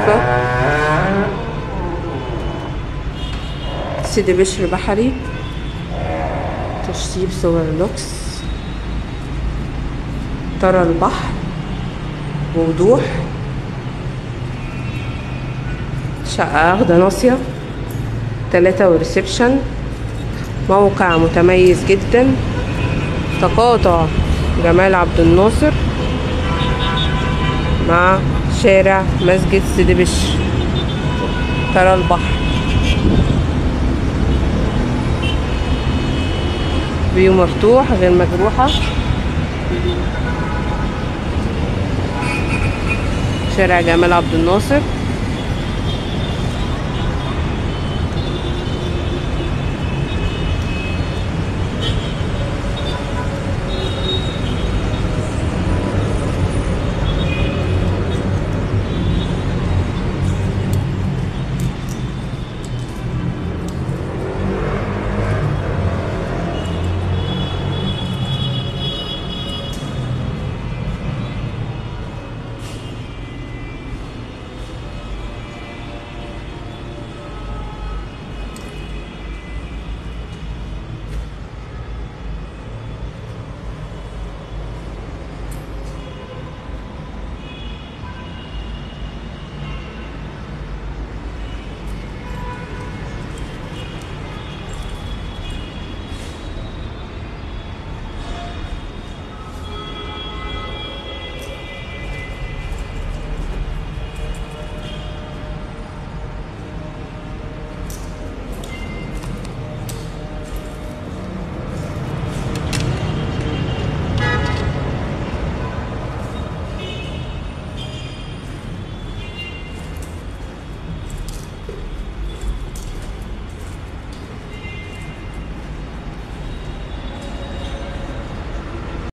تحفة سيدي بشر بحري تشطيب صور لوكس ترى البحر بوضوح شقة أخدة ناصية تلاتة وريسبشن موقع متميز جدا تقاطع جمال عبد الناصر مع شارع مسجد سيدي بشر ترى البحر فيو مفتوح غير مجروحة شارع جمال عبد الناصر